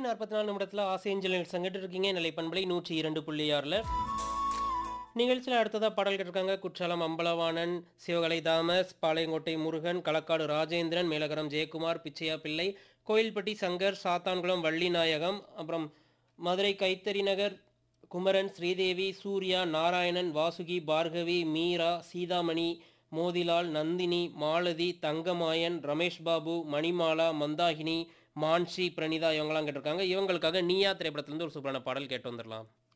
நாற்பத்தி நாலு நிமிடத்தில் ஆசேஞ்சல் சங்கிட்டு இருக்கீங்க நிலை பண்பலை நூற்றி இரண்டு புள்ளி ஆறில் நிகழ்ச்சியில் அடுத்ததாக பாடல் கேட்டிருக்காங்க குற்றாலம் அம்பலவாணன் சிவகலை தாமஸ் பாளையங்கோட்டை முருகன் களக்காடு ராஜேந்திரன் மேலகரம் ஜெயக்குமார் பிச்சையா பிள்ளை கோயில்பட்டி சங்கர் சாத்தான்குளம் வள்ளிநாயகம் அப்புறம் மதுரை கைத்தறி நகர் குமரன் ஸ்ரீதேவி சூர்யா நாராயணன் வாசுகி பார்கவி மீரா சீதாமணி மோதிலால் நந்தினி மாலதி தங்கமாயன் ரமேஷ் பாபு மணிமாலா மந்தாகினி மான்ஷி பிரணிதா இவங்கெல்லாம் கேட்டிருக்காங்க இவங்களுக்காக நீயா திரைப்படத்திலிருந்து ஒரு சூப்பரான பாடல் கேட்டு வந்துடலாம்